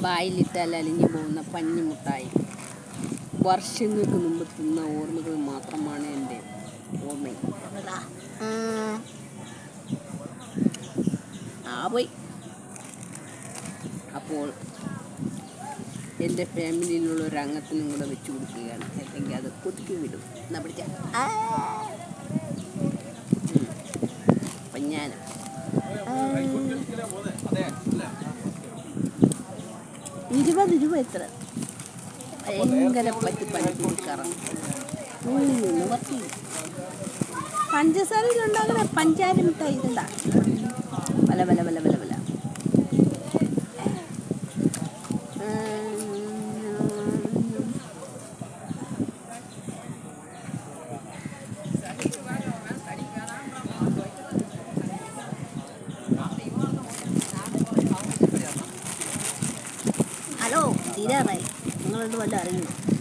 വായിലിട്ടാൽ അലിഞ്ഞു പോകുന്ന പഞ്ഞിമുട്ടായി വർഷങ്ങൾക്ക് മുമ്പ് തിന്ന ഓർമ്മകൾ മാത്രമാണ് എൻ്റെ ഓർമ്മയിൽ ആ. ആ പോയി അപ്പോൾ എൻ്റെ ഫാമിലിയിലുള്ള ഒരു അംഗത്തിനും കൂടെ വെച്ച് കൊടുക്കുകയാണ് അല്ലെങ്കിൽ അത് കൊതുക്കി വിടും എന്നാ പിടിച്ച പഞ്ഞാനം ഇരുപത് രൂപ എത്ര ഭയങ്കര പറ്റി പണിക്കാറാണ് നിവർത്തി പഞ്ചസാരയിലുണ്ടാകുന്ന പഞ്ചാര മിഠായി ഇതാ വല വല വല വല വല ഹലോ തീരാറായി നിങ്ങളത് വല്ല അറിയുന്നു